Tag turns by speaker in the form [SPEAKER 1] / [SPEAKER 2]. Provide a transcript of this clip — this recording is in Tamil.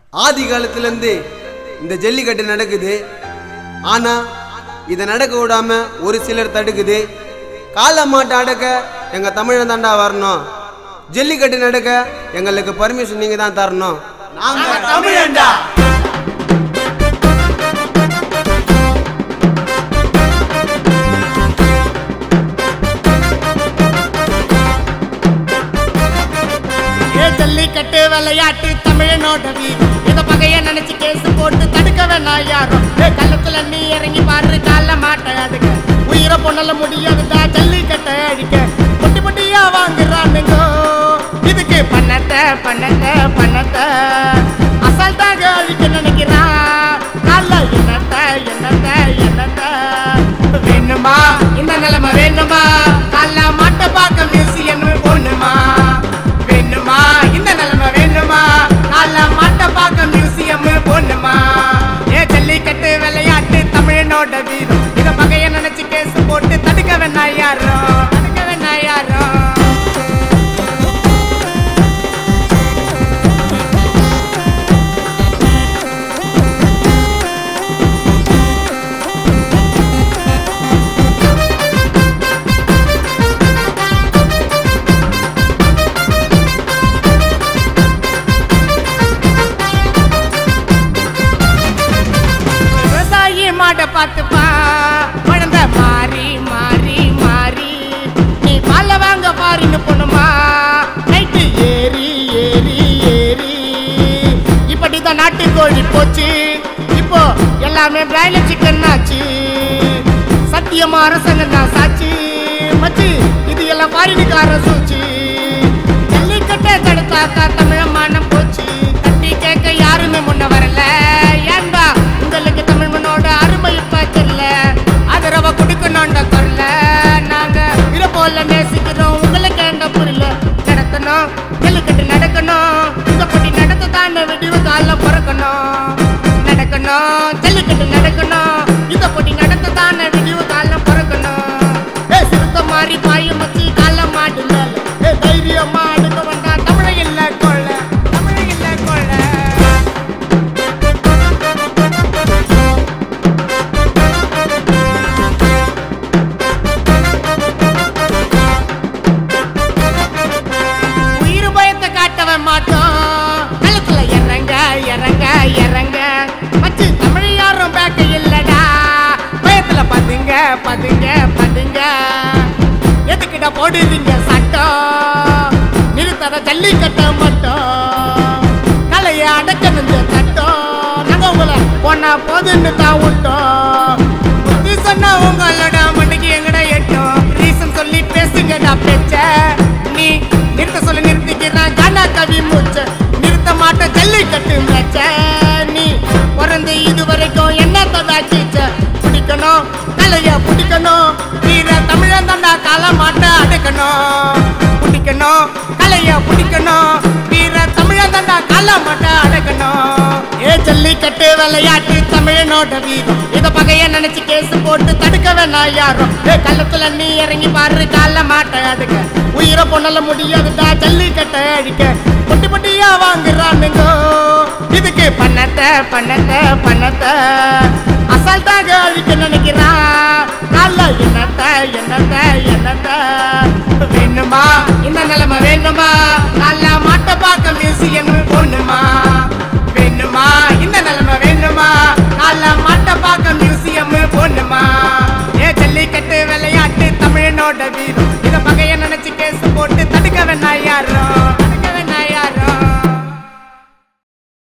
[SPEAKER 1] ஆதி காலத்துலேருந்து இந்த ஜல்லிக்கட்டு நடக்குது ஆனால் இதை நடக்க விடாம ஒரு சிலர் தடுக்குது காளை மாட்டை அடக்க எங்கள் தமிழன் தாண்டா வரணும் ஜல்லிக்கட்டு நடக்க எங்களுக்கு பர்மிஷன் நீங்கள் தான் தரணும் நாங்கள் தமிழன்டா
[SPEAKER 2] ஏ ஜல்லிக்கட்டு விளையாட்டு தமிழனோட வீரம் இத பகைய நினைச்சு கேஸ் போட்டு தடுக்க வேணாம் யாரும் ஏ கள்ளத்துல நீ இறங்கி பாரு கால மாட்ட அதுக்கு உயிரை பொண்ணல முடியாதுடா ஜல்லிக்கட்டை அழிக்க பொட்டி பொட்டியா வாங்குறானுங்க இதுக்கு பண்ணத்தை பண்ணத்தை பண்ணத்தை அசால்ட்டாக அழிக்க நினைக்கிறான் கால என்னத்த என்னத்த என்னத்த வேணுமா இந்த நிலைமை வேணுமா கால மாட்ட பார்க்க மியூசியம் பொண்ணுமா வேணுமா இந்த நிலைமை வேணுமா நல்ல மாட்ட பார்க்க மியூசியம் போடணுமா ஏ ஜல்லிக்கட்டு விளையாட்டு தமிழனோட வீரம் இத பகைய நினைச்சு கேஸ் போட்டு தடுக்க வேணா யாரும் தடுக்க வேணா யாரும் விவசாயி மாட பார்த்துப்பா குழந்த மாறி மாறி மாறி நீ பால வாங்க பாரின்னு பொண்ணுமா நைட்டு ஏறி ஏறி ஏறி இப்படிதான் நாட்டு கோழி போச்சு இப்போ எல்லாமே பிராய்லர் சிக்கன் ஆச்சு சத்தியமா அரசாங்கம் தான் சாச்சு மச்சி இது எல்லாம் பாரினுக்கார சூச்சு ஜல்லிக்கட்டை தடுத்தாக்கா தமிழ மானம் போச்சு தட்டி கேட்க யாருமே முன்ன வரல ஏன்பா உங்களுக்கு தமிழ் மண்ணோட அருமை இப்ப தெரியல ஆதரவ கொடுக்கணும்ன்ற குரல நாங்க இத போல நேசிக்கிறோம் உங்களுக்கு எங்க புரியல நடக்கணும் ஜல்லிக்கட்டு நடக்கணும் இந்த போட்டி நடத்த தானே வெடிவு கால பிறக்கணும் நடக்கணும் ஜல்லிக்கட்டு நடக்கணும் இந்த போட்டி நடத்த தானே வெடிவு கால பிறக்கணும் ஏ சிறுத்த மாதிரி பாயும் வச்சு கால மாடு மேல ஏ தைரியமா அடுக்க வந்தா தமிழ இல்ல கொள்ள தமிழ இல்ல கொள்ள உயிர் பயத்தை காட்டவன் மாட்டோம் களத்துல இறங்க இறங்க இறங்க மச்சு தமிழ் யாரும் பேக்க இல்லடா பயத்துல பதுங்க பதுங்க பதுங்க எதுக்கிட்ட போடுறீங்க சட்டம் நிறுத்தாத ஜல்லிக்கட்ட மட்டும் கலைய அடக்கணும் சட்டம் நாங்க உங்களை போனா போதுன்னு தான் விட்டோம் புத்தி சொன்னா உங்களோட மண்டைக்கு எங்கடா எட்டும் ரீசன் சொல்லி பேசுங்கடா பேச்ச நீ நிறுத்த சொல்லி நிறுத்திக்கிறான் கானா கவி மூச்ச நிறுத்த மாட்ட ஜல்லிக்கட்டு மேச்ச நீ பிறந்து இது வரைக்கும் என்னத்த தாச்சிச்ச பிடிக்கணும் கலைய பிடிக்கணும் வீர தமிழன் தாண்டா கால மாட்ட அடக்கணும் பிடிக்கணும் கலைய பிடிக்கணும் வீர தமிழன் தாண்டா கால மாட்ட அடக்கணும் ஏ ஜல்லிக்கட்டு விளையாட்டு தமிழனோட வீரம் இத பகைய நினைச்சு கேஸ் போட்டு தடுக்க வேணாம் யாரும் ஏ கள்ளத்துல நீ இறங்கி பாரு கால மாட்ட அதுக்க உயிரை பொண்ணல முடியாதுடா ஜல்லிக்கட்டை அழிக்க பொட்டி பொட்டியா வாங்குறானுங்க இதுக்கு பண்ணத்தை பண்ணத்தை பண்ணத்தை அசால்ட்டாக அழிக்க நினைக்கிறான் நல்ல என்னத்த என்னத்த என்னத்த வேணுமா இந்த நிலைமை வேணுமா நல்ல மாட்ட பார்க்க மியூசியம் பொண்ணுமா வேணுமா இந்த நிலைமை வேணுமா நல்ல மாட்ட பார்க்க மியூசியம் பொண்ணுமா ஏ ஜல்லிக்கட்டு விளையாட்டு தமிழனோட வீரம்